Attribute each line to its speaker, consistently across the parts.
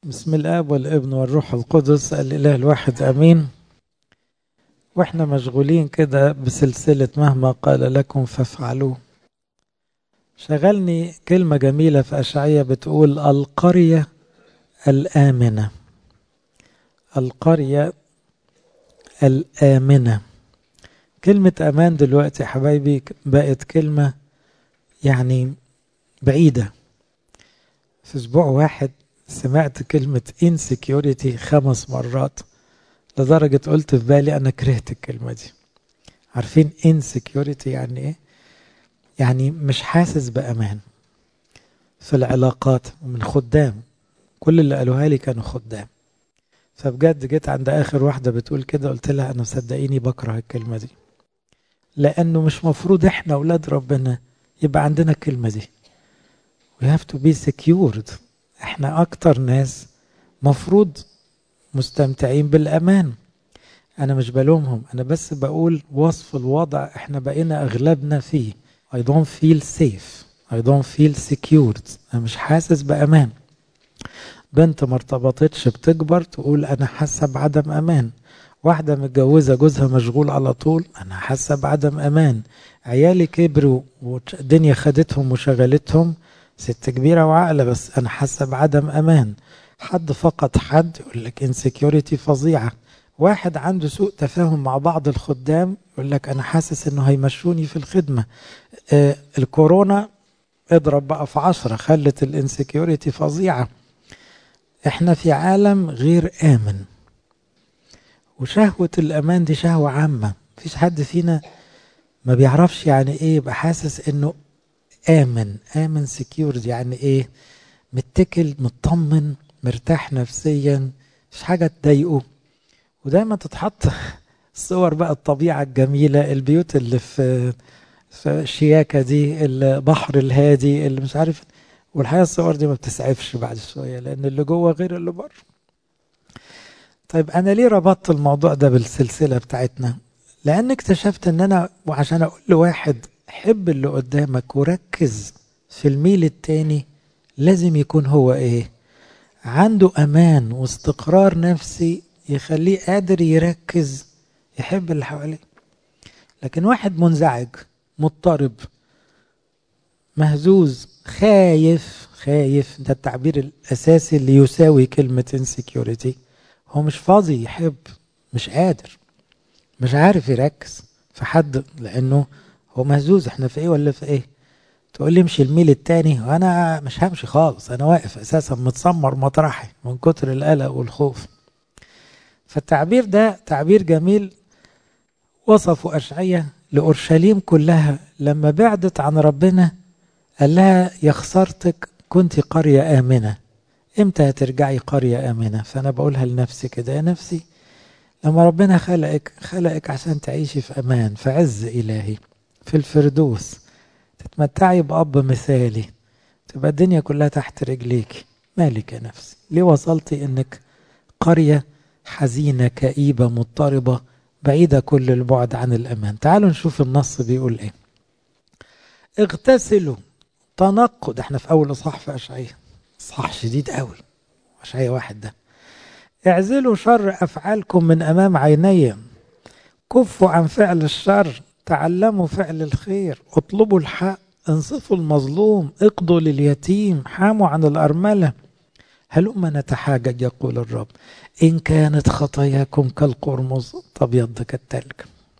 Speaker 1: بسم الاب والابن والروح القدس الاله الواحد امين واحنا مشغولين كده بسلسله مهما قال لكم فافعلوه شغلني كلمه جميله في اشعياء بتقول القريه الامنه القريه الامنه كلمه امان دلوقتي يا حبايبي بقت كلمه يعني بعيده في اسبوع واحد سمعت كلمة insecurity خمس مرات لدرجة قلت في بالي أنا كرهت الكلمة دي عارفين insecurity يعني إيه؟ يعني مش حاسس بأمان في العلاقات ومن خدام كل اللي قالوها لي كانوا خدام فبجد جيت عند آخر واحدة بتقول كده قلت لها أنا صدقيني بكره الكلمة دي لأنه مش مفروض إحنا أولاد ربنا يبقى عندنا الكلمة دي we have to be secured احنا اكتر ناس مفروض مستمتعين بالامان انا مش بلومهم انا بس بقول وصف الوضع احنا بقينا اغلبنا فيه I don't feel safe I don't feel secured انا مش حاسس بامان بنت ما ارتبطتش بتكبر تقول انا حاسه بعدم امان واحده متجوزه جوزها مشغول على طول انا حاسه بعدم امان عيالي كبروا والدنيا خدتهم وشغلتهم ست كبيرة وعاقلة بس أنا حاسة بعدم أمان حد فقد حد يقول لك انسكيورتي فظيعة واحد عنده سوء تفاهم مع بعض الخدام يقول لك أنا حاسس إنه هيمشوني في الخدمة آه الكورونا اضرب بقى في عشرة خلت الانسكيورتي فظيعة احنا في عالم غير آمن وشهوة الأمان دي شهوة عامة مفيش حد فينا ما بيعرفش يعني ايه يبقى حاسس انه آمن آمن سكيورد يعني إيه متكل مطمن مرتاح نفسيا مش حاجة تضايقه ودايما تتحط الصور بقى الطبيعة الجميلة البيوت اللي في في شياكة دي البحر الهادي اللي مش عارف والحقيقة الصور دي ما بتسعفش بعد شوية لأن اللي جوه غير اللي بره طيب أنا ليه ربطت الموضوع ده بالسلسلة بتاعتنا لأن اكتشفت أن أنا وعشان أقول لواحد حب اللي قدامك وركز في الميل التاني لازم يكون هو ايه عنده امان واستقرار نفسي يخليه قادر يركز يحب اللي حواليه لكن واحد منزعج مضطرب مهزوز خايف خايف ده التعبير الاساسي اللي يساوي كلمة insecurity هو مش فاضي يحب مش قادر مش عارف يركز في حد لانه هو مهزوز احنا في ايه ولا في ايه تقول لي امشي الميل التاني وانا مش همشي خالص انا واقف اساسا متسمر مطرحي من كتر القلق والخوف فالتعبير ده تعبير جميل وصفه أشعية لأورشليم كلها لما بعدت عن ربنا قال لها يا خسارتك كنت قرية آمنة امتى هترجعي قرية آمنة فأنا بقولها لنفسي كده يا نفسي لما ربنا خلقك خلقك عشان تعيشي في أمان في عز إلهي في الفردوس تتمتعي بأب مثالي تبقى الدنيا كلها تحت رجليك مالك يا نفسي ليه وصلتي انك قرية حزينة كئيبة مضطربة بعيدة كل البعد عن الأمان تعالوا نشوف النص بيقول ايه اغتسلوا تنقض احنا في أول إصحاح في أشعية إصحاح شديد قوي أشعية واحد ده اعزلوا شر أفعالكم من أمام عيني كفوا عن فعل الشر تعلموا فعل الخير اطلبوا الحق انصفوا المظلوم اقضوا لليتيم حاموا عن الأرملة هلما نتحاجج يقول الرب إن كانت خطاياكم كالقرمز تبيض كالتلج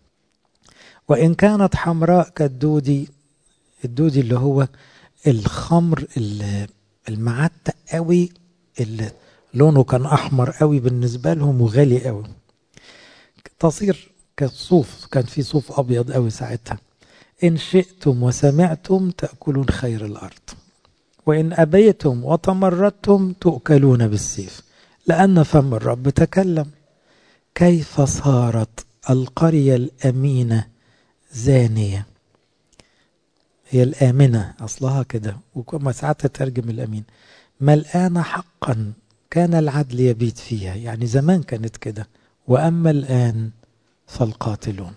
Speaker 1: وإن كانت حمراء كالدودي الدودي اللي هو الخمر المعتق قوي اللي لونه كان أحمر قوي بالنسبة لهم وغالي قوي تصير كالصوف كان في صوف أبيض قوي ساعتها إن شئتم وسمعتم تأكلون خير الأرض وإن أبيتم وتمردتم تؤكلون بالسيف لأن فم الرب تكلم كيف صارت القرية الأمينة زانية هي الآمنة أصلها كده وكما ساعات تترجم الأمين ملآن حقا كان العدل يبيت فيها يعني زمان كانت كده وأما الآن فالقاتلون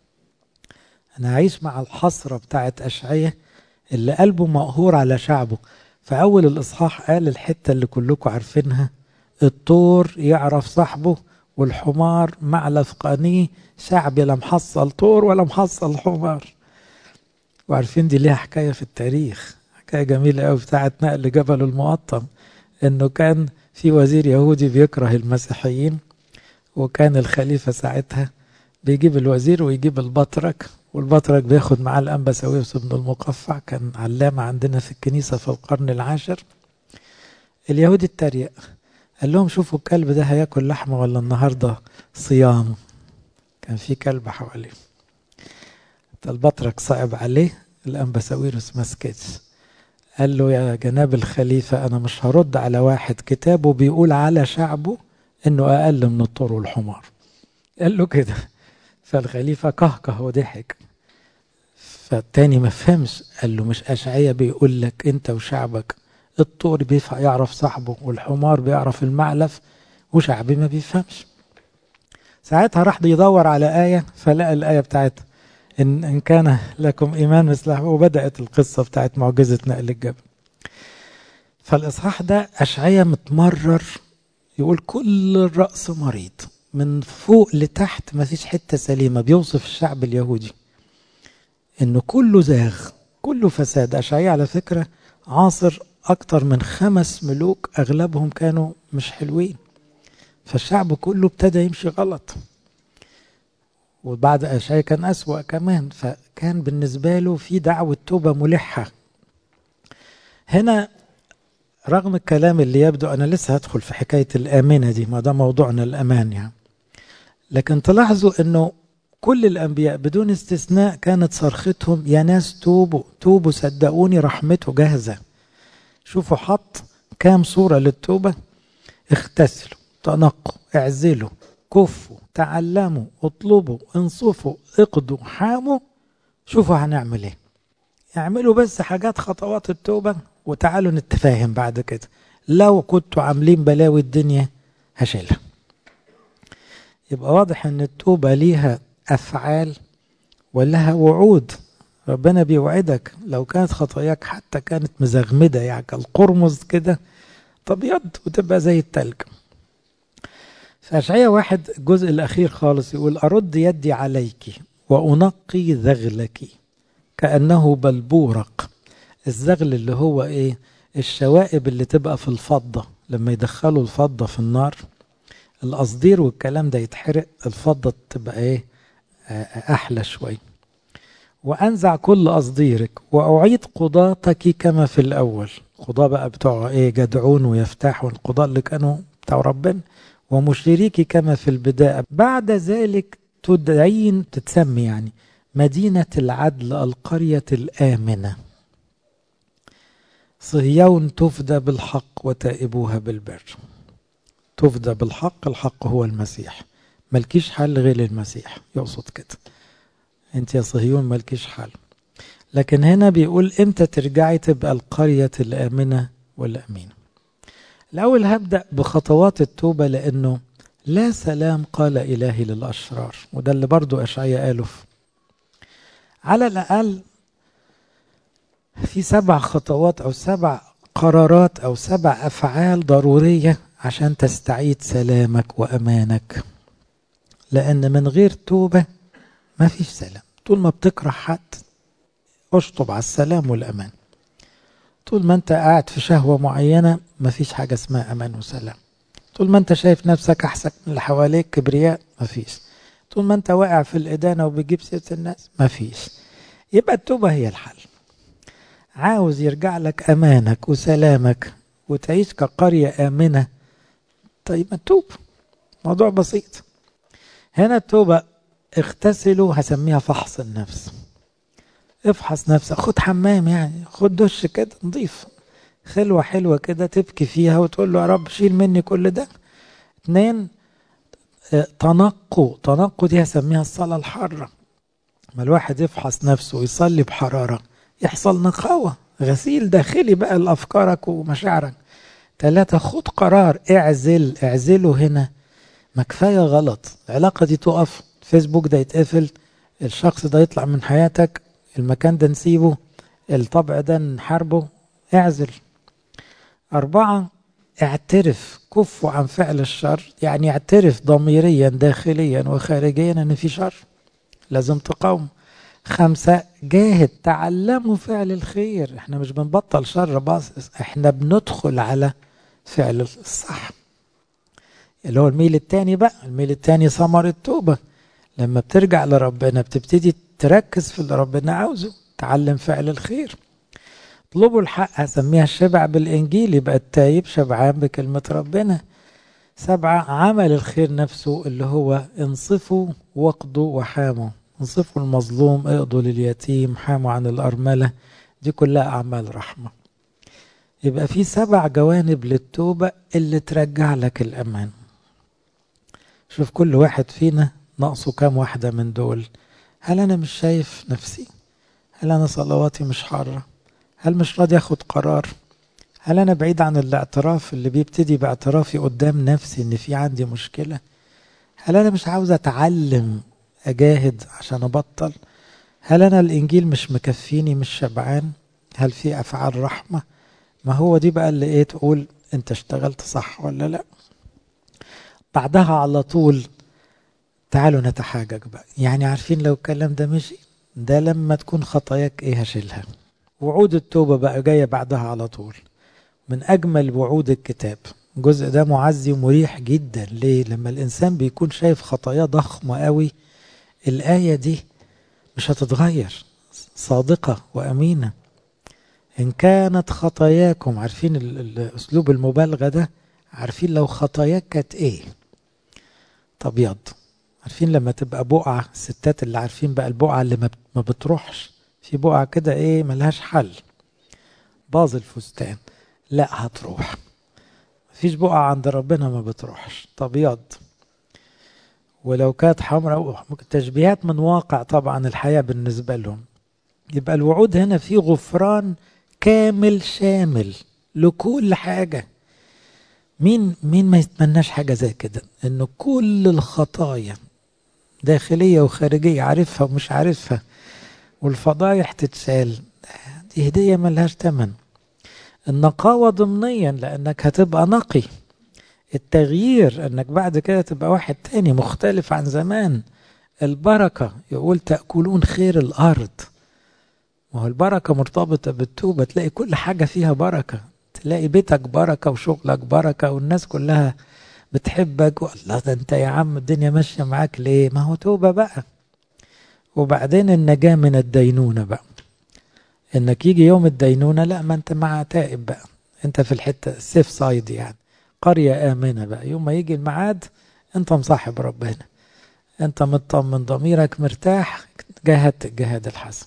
Speaker 1: أنا عايش مع الحسرة بتاعت أشعية اللي قلبه مقهور على شعبه في أول الإصحاح قال الحتة اللي كلكم عارفينها الطور يعرف صاحبه والحمار معلف قانيه شعبي لا محصل طور ولا محصل حمار وعارفين دي ليها حكاية في التاريخ حكاية جميلة قوي بتاعت نقل جبل المقطم انه كان في وزير يهودي بيكره المسيحيين وكان الخليفة ساعتها بيجيب الوزير ويجيب البطرك والبطرك بياخد معاه الأنبا ساويرس بن المقفع كان علامة عندنا في الكنيسة في القرن العاشر اليهودي اتريق قال لهم شوفوا الكلب ده هياكل لحمة ولا النهاردة صيام كان في كلب حواليه البطرك صعب عليه الأنبا ساويرس ما سكتش قال له يا جناب الخليفة أنا مش هرد على واحد كتابه بيقول على شعبه إنه أقل من الطور والحمار قال له كده فالخليفة كهكه وضحك فالتاني ما فهمش قال له مش أشعية بيقول لك أنت وشعبك الطور بيفهم يعرف صاحبه والحمار بيعرف المعلف وشعبي ما بيفهمش ساعتها راح بيدور على آية فلقى الآية بتاعت إن, إن كان لكم إيمان مثله وبدأت القصة بتاعت معجزة نقل الجبل فالإصحاح ده أشعية متمرر يقول كل الرأس مريض من فوق لتحت ما فيش حتة سليمة بيوصف الشعب اليهودي إنه كله زاغ كله فساد أشعية على فكرة عاصر أكتر من خمس ملوك أغلبهم كانوا مش حلوين فالشعب كله ابتدى يمشي غلط وبعد أشعية كان أسوأ كمان فكان بالنسبة له في دعوة توبة ملحة هنا رغم الكلام اللي يبدو أنا لسه هدخل في حكاية الآمنة دي ما ده موضوعنا الأمان يعني لكن تلاحظوا أنه كل الأنبياء بدون استثناء كانت صرختهم يا ناس توبوا توبوا صدقوني رحمته جاهزة شوفوا حط كام صورة للتوبة اغتسلوا تنقوا اعزلوا كفوا تعلموا اطلبوا انصفوا اقضوا حاموا شوفوا هنعمل ايه اعملوا بس حاجات خطوات التوبة وتعالوا نتفاهم بعد كده لو كنتوا عاملين بلاوي الدنيا هشيلها يبقى واضح ان التوبة ليها افعال ولها وعود ربنا بيوعدك لو كانت خطاياك حتى كانت مزغمدة يعني كالقرمز كده تبيض وتبقى زي التلج في أشعية واحد الجزء الأخير خالص يقول أرد يدي عليك وأنقي ذغلك كأنه بلبورق الزغل اللي هو إيه الشوائب اللي تبقى في الفضة لما يدخلوا الفضة في النار القصدير والكلام ده يتحرق الفضة تبقى إيه أحلى شوي وأنزع كل قصديرك وأعيد قضاتك كما في الأول قضاء بقى بتوع إيه جدعون ويفتح والقضاء اللي كانوا بتوع ربنا ومشركي كما في البداية بعد ذلك تدعين تتسمي يعني مدينة العدل القرية الآمنة صهيون تفدى بالحق وتائبوها بالبر تفدى بالحق الحق هو المسيح ملكيش حل غير المسيح يقصد كده انت يا صهيون ملكيش حل لكن هنا بيقول امتى ترجعي تبقى القرية الآمنة والأمينة الأول هبدأ بخطوات التوبة لأنه لا سلام قال إلهي للأشرار وده اللي برضو أشعية قاله على الأقل في سبع خطوات أو سبع قرارات أو سبع أفعال ضرورية عشان تستعيد سلامك وأمانك لأن من غير توبة ما فيش سلام طول ما بتكره حد اشطب على السلام والأمان طول ما انت قاعد في شهوة معينة مفيش حاجة اسمها أمان وسلام طول ما انت شايف نفسك أحسن من اللي حواليك كبرياء مفيش طول ما انت واقع في الإدانة وبتجيب سيرة الناس مفيش يبقى التوبة هي الحل عاوز يرجع لك أمانك وسلامك وتعيش كقرية آمنة طيب ما توب موضوع بسيط هنا التوبة اغتسلوا هسميها فحص النفس افحص نفسك خد حمام يعني خد دش كده نضيف خلوة حلوة كده تبكي فيها وتقول له يا رب شيل مني كل ده اتنين تنقوا تنقوا دي هسميها الصلاة الحارة ما الواحد يفحص نفسه ويصلي بحرارة يحصل نقاوة غسيل داخلي بقى لأفكارك ومشاعرك ثلاثة خد قرار اعزل اعزله هنا ما كفاية غلط العلاقة دي تقف الفيسبوك ده يتقفل الشخص ده يطلع من حياتك المكان ده نسيبه الطبع ده نحاربه اعزل أربعة اعترف كفوا عن فعل الشر يعني اعترف ضميريا داخليا وخارجيا ان في شر لازم تقاوم خمسة جاهد تعلموا فعل الخير احنا مش بنبطل شر بس احنا بندخل على فعل الصح اللي هو الميل التاني بقى الميل التاني ثمر التوبة لما بترجع لربنا بتبتدي تركز في اللي ربنا عاوزه تعلم فعل الخير اطلبوا الحق هسميها الشبع بالإنجيل يبقى التايب شبعان بكلمة ربنا سبعة عمل الخير نفسه اللي هو انصفوا واقضوا وحاموا انصفوا المظلوم اقضوا لليتيم حاموا عن الأرملة دي كلها أعمال رحمة يبقى في سبع جوانب للتوبة اللي ترجع لك الأمان شوف كل واحد فينا ناقصه كام واحدة من دول هل أنا مش شايف نفسي هل أنا صلواتي مش حارة هل مش راضي أخد قرار هل أنا بعيد عن الاعتراف اللي بيبتدي باعترافي قدام نفسي إن في عندي مشكلة هل أنا مش عاوز أتعلم أجاهد عشان أبطل هل أنا الإنجيل مش مكفيني مش شبعان هل في أفعال رحمة ما هو دي بقى اللي إيه تقول أنت اشتغلت صح ولا لأ بعدها على طول تعالوا نتحاجج بقى يعني عارفين لو الكلام ده مشي ده لما تكون خطاياك ايه هشيلها وعود التوبة بقى جاية بعدها على طول من أجمل وعود الكتاب الجزء ده معزي ومريح جدا ليه لما الإنسان بيكون شايف خطاياه ضخمة قوي الآية دي مش هتتغير صادقة وأمينة إن كانت خطاياكم عارفين الأسلوب المبالغة ده عارفين لو خطاياك كانت إيه تبيض عارفين لما تبقى بقعة الستات اللي عارفين بقى البقعة اللي ما بتروحش في بقعة كده ايه ملهاش حل باظ الفستان لا هتروح مفيش بقعة عند ربنا ما بتروحش تبيض ولو كانت حمراء تشبيهات من واقع طبعا الحياة بالنسبة لهم يبقى الوعود هنا في غفران كامل شامل لكل حاجة مين مين ما يتمناش حاجة زي كده انه كل الخطايا داخلية وخارجية عارفها ومش عارفها والفضايح تتشال دي هدية ملهاش تمن النقاوة ضمنيا لأنك هتبقى نقي التغيير أنك بعد كده تبقى واحد تاني مختلف عن زمان البركة يقول تأكلون خير الأرض ما هو البركة مرتبطة بالتوبة تلاقي كل حاجة فيها بركة تلاقي بيتك بركة وشغلك بركة والناس كلها بتحبك والله ده انت يا عم الدنيا ماشية معاك ليه ما هو توبة بقى وبعدين النجاة من الدينونة بقى انك يجي يوم الدينونة لا ما انت مع تائب بقى انت في الحتة السيف سايد يعني قرية آمنة بقى يوم ما يجي الميعاد انت مصاحب ربنا انت مطمن ضميرك مرتاح جاهدت الجهاد الحسن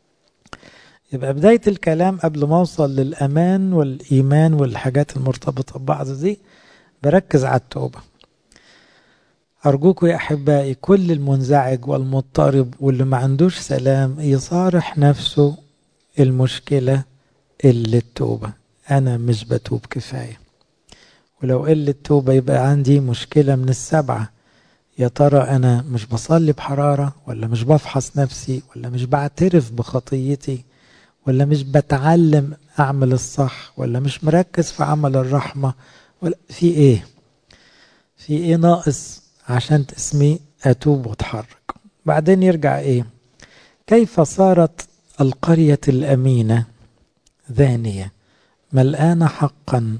Speaker 1: يبقى بداية الكلام قبل ما اوصل للأمان والإيمان والحاجات المرتبطة ببعض دي بركز على التوبة أرجوكم يا أحبائي كل المنزعج والمضطرب واللي ما عندوش سلام يصارح نفسه المشكلة اللي التوبة أنا مش بتوب كفاية ولو قلة توبة يبقى عندي مشكلة من السبعة يا ترى أنا مش بصلي بحرارة ولا مش بفحص نفسي ولا مش بعترف بخطيتي ولا مش بتعلم أعمل الصح ولا مش مركز في عمل الرحمة ولا في إيه في إيه ناقص عشان اسمي أتوب وأتحرك بعدين يرجع إيه كيف صارت القرية الأمينة ذانية ملآنة حقا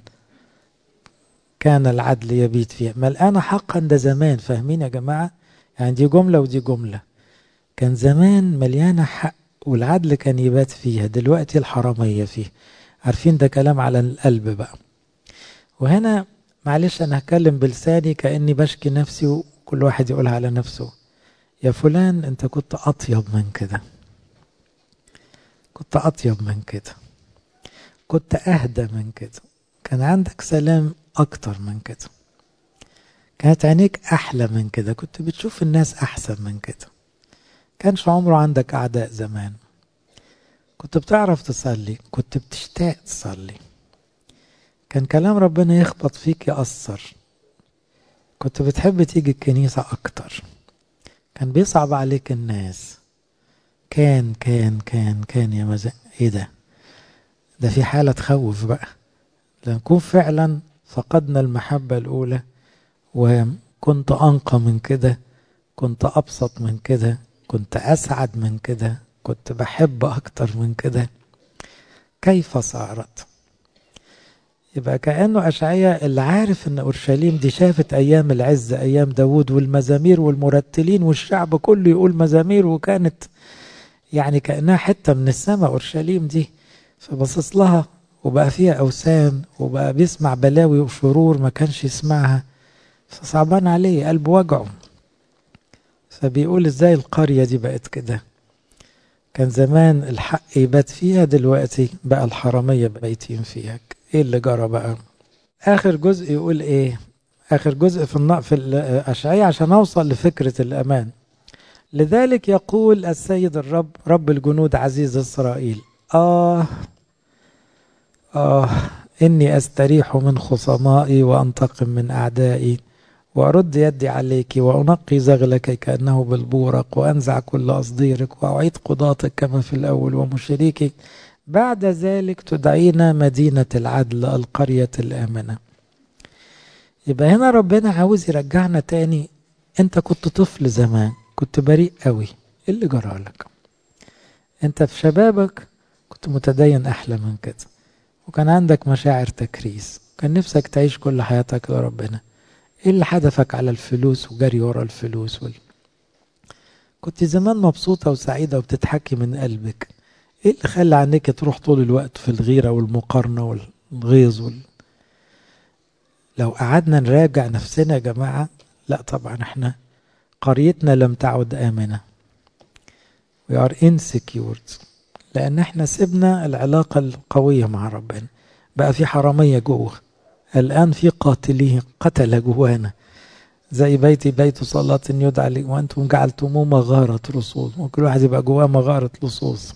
Speaker 1: كان العدل يبيت فيها ملآنة حقا ده زمان فاهمين يا جماعة يعني دي جملة ودي جملة كان زمان مليانة حق والعدل كان يبات فيها دلوقتي الحرامية فيه عارفين ده كلام على القلب بقى وهنا معلش أنا هتكلم بلساني كأني بشكي نفسي وكل واحد يقولها على نفسه يا فلان أنت كنت أطيب من كده كنت أطيب من كده كنت أهدى من كده كان عندك سلام أكتر من كده كانت عينيك أحلى من كده كنت بتشوف الناس أحسن من كده كانش عمره عندك أعداء زمان كنت بتعرف تصلي كنت بتشتاق تصلي كان كلام ربنا يخبط فيك يأثر كنت بتحب تيجي الكنيسة أكتر كان بيصعب عليك الناس كان كان كان كان يا مزق ايه ده ده في حالة تخوف بقى لنكون فعلا فقدنا المحبة الأولى وكنت أنقى من كده كنت أبسط من كده كنت أسعد من كده كنت بحب أكتر من كده كيف صارت يبقى كأنه أشعية اللي عارف أن أورشليم دي شافت أيام العز أيام داود والمزامير والمرتلين والشعب كله يقول مزامير وكانت يعني كأنها حتة من السماء أورشليم دي فبصص لها وبقى فيها أوثان وبقى بيسمع بلاوي وشرور ما كانش يسمعها فصعبان عليه قلبه وجعه فبيقول ازاي القرية دي بقت كده كان زمان الحق يبات فيها دلوقتي بقى الحرامية بايتين فيها ايه اللي جرى بقى اخر جزء يقول ايه اخر جزء في النق في الاشعياء عشان اوصل لفكرة الامان لذلك يقول السيد الرب رب الجنود عزيز اسرائيل اه اه اني استريح من خصمائي وانتقم من اعدائي وأرد يدي عليك وأنقي زغلك كأنه بالبورق وأنزع كل أصديرك وأعيد قضاتك كما في الأول ومشريك بعد ذلك تدعينا مدينة العدل القرية الآمنة يبقى هنا ربنا عاوز يرجعنا تاني انت كنت طفل زمان كنت بريء قوي ايه اللي جرى لك انت في شبابك كنت متدين احلى من كده وكان عندك مشاعر تكريس كان نفسك تعيش كل حياتك لربنا ايه اللي حدفك على الفلوس وجري ورا الفلوس وال... كنت زمان مبسوطة وسعيدة وبتضحكي من قلبك ايه اللي خلى عنك تروح طول الوقت في الغيرة والمقارنة والغيظ وال... لو قعدنا نراجع نفسنا يا جماعة لا طبعا احنا قريتنا لم تعد آمنة we are insecure لأن احنا سيبنا العلاقة القوية مع ربنا بقى في حرامية جوه الآن في قاتليه قتل جوانا زي بيتي بيت صلاة يدعى لي وأنتم جعلتموه مغارة لصوص وكل واحد يبقى جواه مغارة لصوص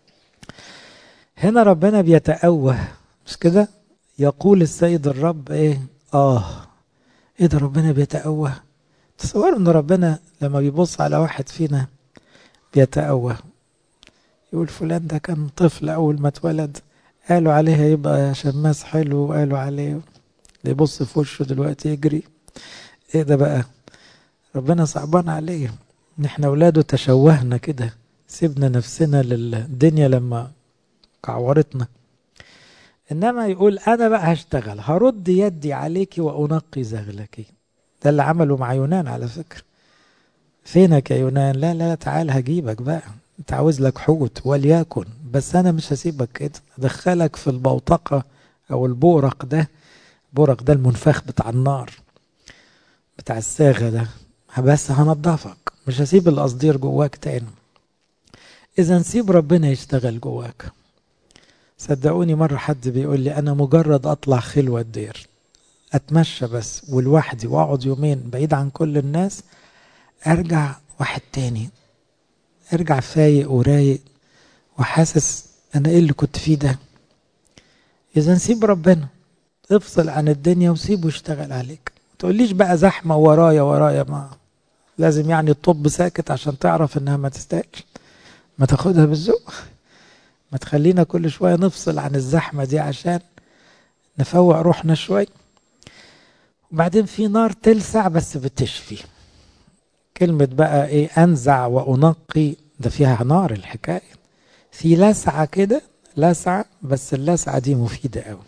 Speaker 1: هنا ربنا بيتأوه مش كده يقول السيد الرب ايه اه ايه ده ربنا بيتأوه تصوروا ان ربنا لما بيبص على واحد فينا بيتأوه يقول فلان ده كان طفل اول ما اتولد قالوا عليه هيبقى شماس حلو وقالوا عليه يبص في وشه دلوقتي يجري ايه ده بقى ربنا صعبان عليه ان احنا اولاده تشوهنا كده سيبنا نفسنا للدنيا لما كعورتنا انما يقول انا بقى هشتغل هرد يدي عليك وانقي زغلك ده اللي عمله مع يونان على فكره فينك يا يونان لا لا تعال هجيبك بقى انت عاوز لك حوت وليكن بس انا مش هسيبك كده ادخلك في البوتقه او البورق ده البورق ده المنفخ بتاع النار بتاع الصاغه ده بس هنضفك مش هسيب القصدير جواك تاني اذا سيب ربنا يشتغل جواك صدقوني مرة حد بيقول لي أنا مجرد أطلع خلوة الدير أتمشى بس ولوحدي وأقعد يومين بعيد عن كل الناس أرجع واحد تاني أرجع فايق ورايق وحاسس أنا إيه اللي كنت فيه ده إذا سيب ربنا افصل عن الدنيا وسيبه يشتغل عليك تقوليش بقى زحمة ورايا ورايا ما لازم يعني الطب ساكت عشان تعرف إنها ما تستاهلش ما تاخدها بالذوق ما تخلينا كل شوية نفصل عن الزحمة دي عشان نفوق روحنا شوي وبعدين في نار تلسع بس بتشفي كلمة بقى ايه انزع وانقي ده فيها نار الحكاية في لسعة كده لسعة بس اللسعة دي مفيدة قوي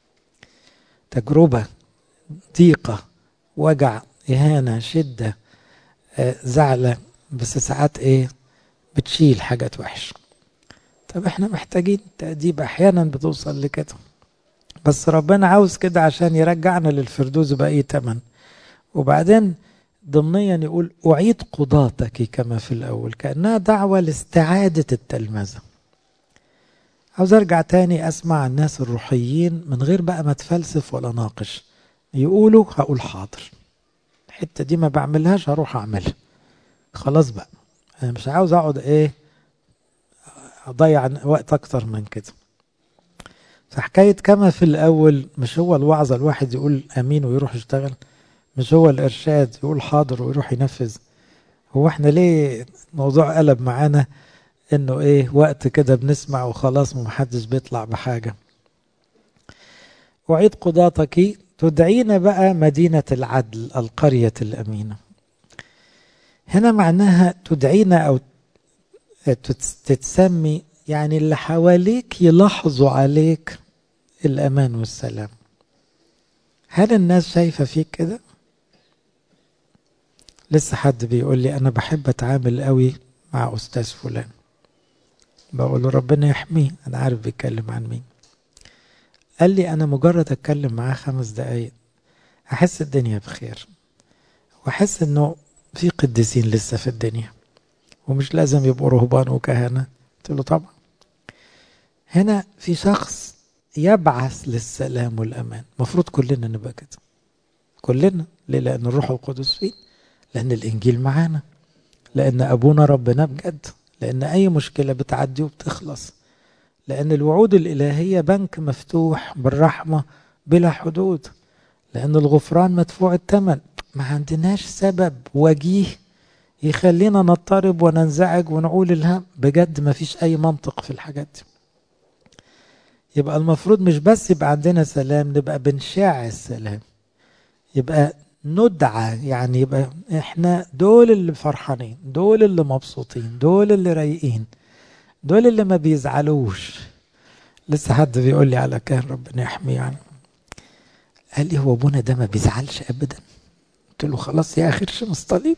Speaker 1: تجربة ضيقة وجع إهانة شدة آه زعلة بس ساعات ايه بتشيل حاجات وحشه طب احنا محتاجين تأديب احيانا بتوصل لكده بس ربنا عاوز كده عشان يرجعنا للفردوس بأي تمن وبعدين ضمنيا يقول أعيد قضاتك كما في الأول كأنها دعوة لاستعادة التلمذة عاوز أرجع تاني أسمع الناس الروحيين من غير بقى ما أتفلسف ولا ناقش يقولوا هقول حاضر الحتة دي ما بعملهاش هروح أعملها خلاص بقى أنا مش عاوز أقعد إيه اضيع وقت اكتر من كده فحكاية كما في الأول مش هو الوعظة الواحد يقول أمين ويروح يشتغل مش هو الإرشاد يقول حاضر ويروح ينفذ هو احنا ليه موضوع قلب معانا انه ايه وقت كده بنسمع وخلاص ومحدش بيطلع بحاجة أعيد قضاتك تدعينا بقى مدينة العدل القرية الأمينة هنا معناها تدعينا أو تتسمي يعني اللي حواليك يلاحظوا عليك الأمان والسلام هل الناس شايفة فيك كده؟ لسه حد بيقول لي أنا بحب أتعامل قوي مع أستاذ فلان بقول له ربنا يحميه أنا عارف بيتكلم عن مين قال لي أنا مجرد أتكلم معاه خمس دقايق أحس الدنيا بخير وأحس إنه في قديسين لسه في الدنيا ومش لازم يبقوا رهبان وكهنة قلت له طبعا هنا في شخص يبعث للسلام والأمان المفروض كلنا نبقى كده كلنا ليه لأن الروح القدس فيه لأن الإنجيل معانا لأن أبونا ربنا بجد لأن أي مشكلة بتعدي وبتخلص لأن الوعود الإلهية بنك مفتوح بالرحمة بلا حدود لأن الغفران مدفوع الثمن ما عندناش سبب وجيه يخلينا نضطرب وننزعج ونقول الهم بجد ما فيش أي منطق في الحاجات دي يبقى المفروض مش بس يبقى عندنا سلام نبقى بنشاع السلام يبقى ندعى يعني يبقى احنا دول اللي فرحانين دول اللي مبسوطين دول اللي رايقين دول اللي ما بيزعلوش لسه حد بيقول لي على كان ربنا يحميه يعني قال لي هو ابونا ده ما بيزعلش ابدا قلت له خلاص يا اخي ارشم الصليب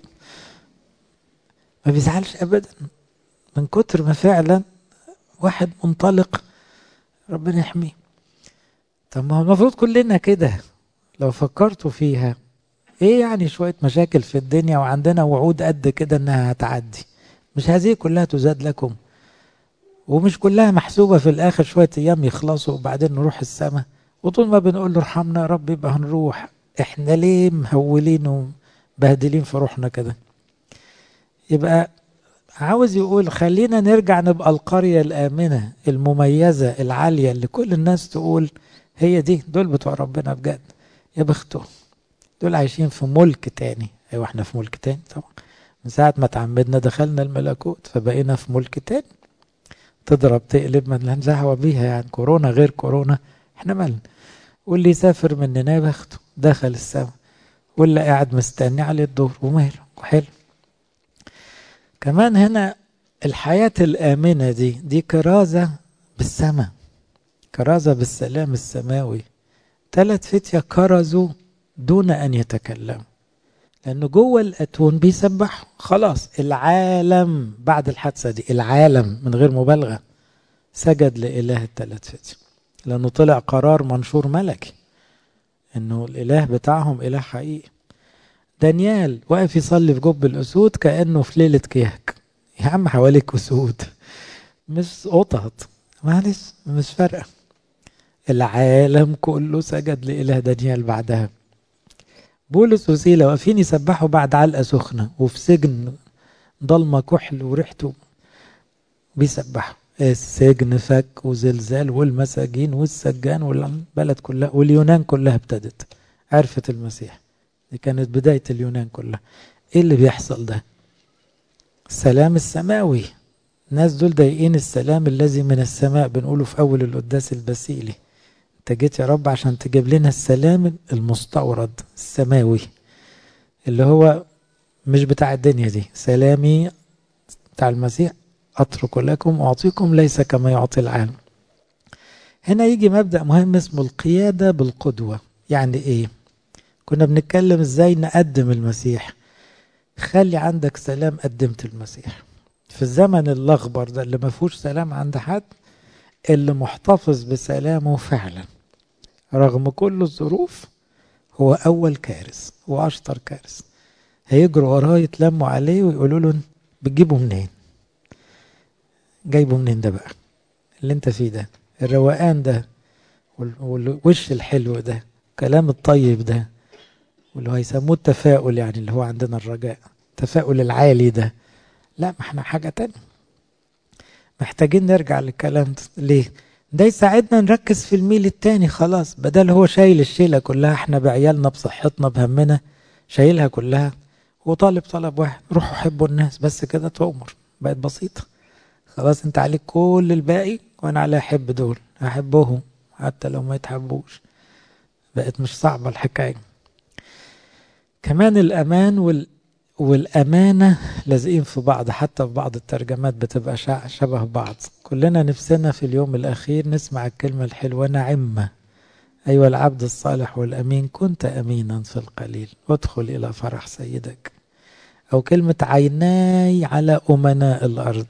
Speaker 1: ما بيزعلش ابدا من كتر ما فعلا واحد منطلق ربنا يحميه طب ما هو المفروض كلنا كده لو فكرتوا فيها ايه يعني شوية مشاكل في الدنيا وعندنا وعود قد كده انها هتعدي مش هذه كلها تزاد لكم ومش كلها محسوبة في الاخر شوية ايام يخلصوا وبعدين نروح السماء وطول ما بنقول له ارحمنا يا رب يبقى هنروح احنا ليه مهولين وبهدلين في روحنا كده يبقى عاوز يقول خلينا نرجع نبقى القرية الآمنة المميزة العالية اللي كل الناس تقول هي دي دول بتوع ربنا بجد يا بختهم دول عايشين في ملك تاني ايوه احنا في ملك تاني طبعا من ساعة ما تعمدنا دخلنا الملكوت فبقينا في ملك تاني تضرب تقلب ما لهاش دعوة بيها يعني كورونا غير كورونا احنا مالنا واللي يسافر مننا يا بخته دخل السما واللي قاعد مستني عليه الدور وماله وحلو كمان هنا الحياة الآمنة دي دي كرازة بالسماء كرازة بالسلام السماوي ثلاث فتية كرزوا دون أن يتكلموا لأنه جوه الأتون بيسبح خلاص العالم بعد الحادثة دي العالم من غير مبالغة سجد لإله الثلاث فتية لأنه طلع قرار منشور ملكي إنه الإله بتاعهم إله حقيقي دانيال واقف يصلي في جب الأسود كأنه في ليلة كيهك يا عم حواليك أسود مش قطط معلش مش فارقة العالم كله سجد لإله دانيال بعدها بولس وسيلة واقفين يسبحوا بعد علقة سخنة وفي سجن ضلمة كحل وريحته بيسبحوا السجن فك وزلزال والمساجين والسجان والبلد كلها واليونان كلها ابتدت عرفت المسيح دي كانت بداية اليونان كلها ايه اللي بيحصل ده السلام السماوي الناس دول ضايقين السلام الذي من السماء بنقوله في اول القداس البسيلي انت جيت يا رب عشان تجيب لنا السلام المستورد السماوي اللي هو مش بتاع الدنيا دي سلامي بتاع المسيح اترك لكم واعطيكم ليس كما يعطي العالم هنا يجي مبدا مهم اسمه القياده بالقدوه يعني ايه كنا بنتكلم ازاي نقدم المسيح خلي عندك سلام قدمت المسيح في الزمن الاخبر ده اللي ما فيهوش سلام عند حد اللي محتفظ بسلامه فعلا رغم كل الظروف هو اول كارث هو اشطر كارث هيجروا وراه يتلموا عليه ويقولوا له بتجيبه منين جايبه منين ده بقى اللي انت فيه ده الروقان ده والوش الحلو ده الكلام الطيب ده واللي هو هيسموه التفاؤل يعني اللي هو عندنا الرجاء التفاؤل العالي ده لا ما احنا حاجة تانية محتاجين نرجع للكلام ده ليه ده يساعدنا نركز في الميل التاني خلاص بدل هو شايل الشيلة كلها احنا بعيالنا بصحتنا بهمنا شايلها كلها وطالب طلب واحد روحوا حبوا الناس بس كده تؤمر بقت بسيطة خلاص انت عليك كل الباقي وانا علي احب دول احبهم حتى لو ما يتحبوش بقت مش صعبة الحكاية كمان الأمان وال والأمانة لازقين في بعض حتى في بعض الترجمات بتبقى شبه بعض كلنا نفسنا في اليوم الأخير نسمع الكلمة الحلوة نعمة أيها العبد الصالح والأمين كنت أمينا في القليل وادخل إلى فرح سيدك أو كلمة عيناي على أمناء الأرض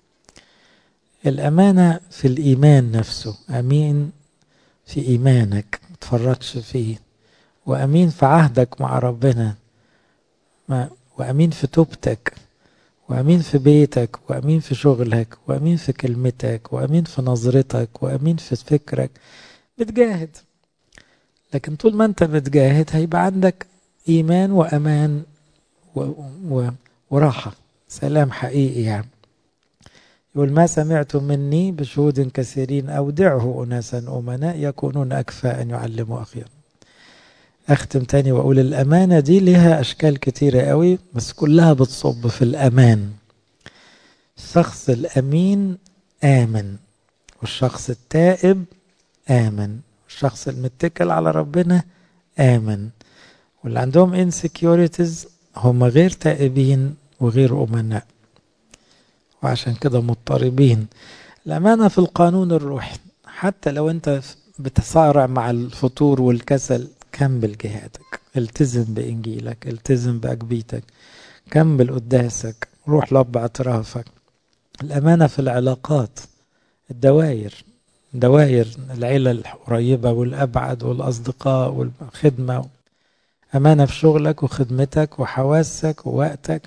Speaker 1: الأمانة في الإيمان نفسه أمين في إيمانك متفرطش فيه وأمين في عهدك مع ربنا ما وأمين في توبتك وأمين في بيتك وأمين في شغلك وأمين في كلمتك وأمين في نظرتك وأمين في فكرك بتجاهد لكن طول ما أنت بتجاهد هيبقى عندك إيمان وأمان و... و... وراحة سلام حقيقي يعني يقول ما سمعتم مني بشهود كثيرين أودعه أناسا أمناء يكونون أكفى أن يعلموا أخيرا أختم تاني وأقول الأمانة دي لها أشكال كتيرة قوي بس كلها بتصب في الأمان الشخص الأمين آمن والشخص التائب آمن الشخص المتكل على ربنا آمن واللي عندهم insecurities هم غير تائبين وغير أمناء وعشان كده مضطربين الأمانة في القانون الروحي حتى لو أنت بتصارع مع الفتور والكسل كمل جهادك التزم بإنجيلك التزم بأجبيتك كمل قداسك روح لب اعترافك الأمانة في العلاقات الدوائر دوائر العيلة القريبة والأبعد والأصدقاء والخدمة أمانة في شغلك وخدمتك وحواسك ووقتك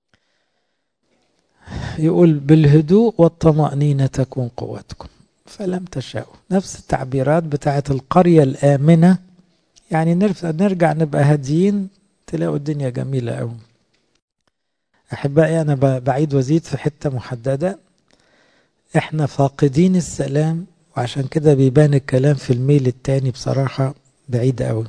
Speaker 1: يقول بالهدوء والطمأنينة تكون قوتكم فلم تشاءوا نفس التعبيرات بتاعت القرية الآمنة يعني نرجع نبقى هاديين تلاقوا الدنيا جميلة أوي أحبائي أنا بعيد وزيد في حتة محددة إحنا فاقدين السلام وعشان كده بيبان الكلام في الميل التاني بصراحة بعيد أوي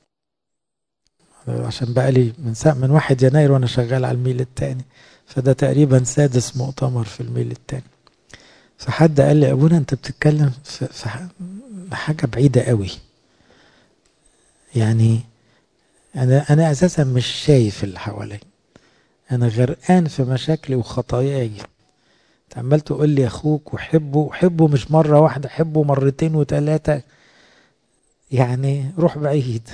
Speaker 1: عشان بقالي من ساعة من واحد يناير وأنا شغال على الميل التاني فده تقريبا سادس مؤتمر في الميل التاني فحد قال لي أبونا أنت بتتكلم في, في حاجة بعيدة قوي يعني أنا أنا أساسا مش شايف اللي حواليا أنا غرقان في مشاكلي وخطاياي أنت عمال تقول لي أخوك وحبه وحبه مش مرة واحدة حبه مرتين وثلاثة يعني روح بعيد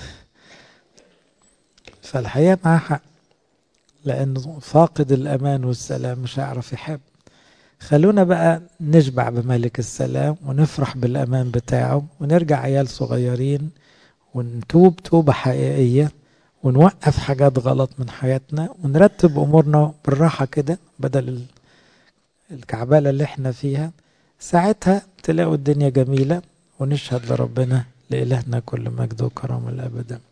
Speaker 1: فالحقيقة معاه حق لأنه فاقد الأمان والسلام مش هيعرف يحب خلونا بقى نشبع بملك السلام ونفرح بالأمان بتاعه ونرجع عيال صغيرين ونتوب توبة حقيقية ونوقف حاجات غلط من حياتنا ونرتب أمورنا بالراحة كده بدل الكعبالة اللي احنا فيها ساعتها تلاقوا الدنيا جميلة ونشهد لربنا لإلهنا كل مجد وكرم الأبدا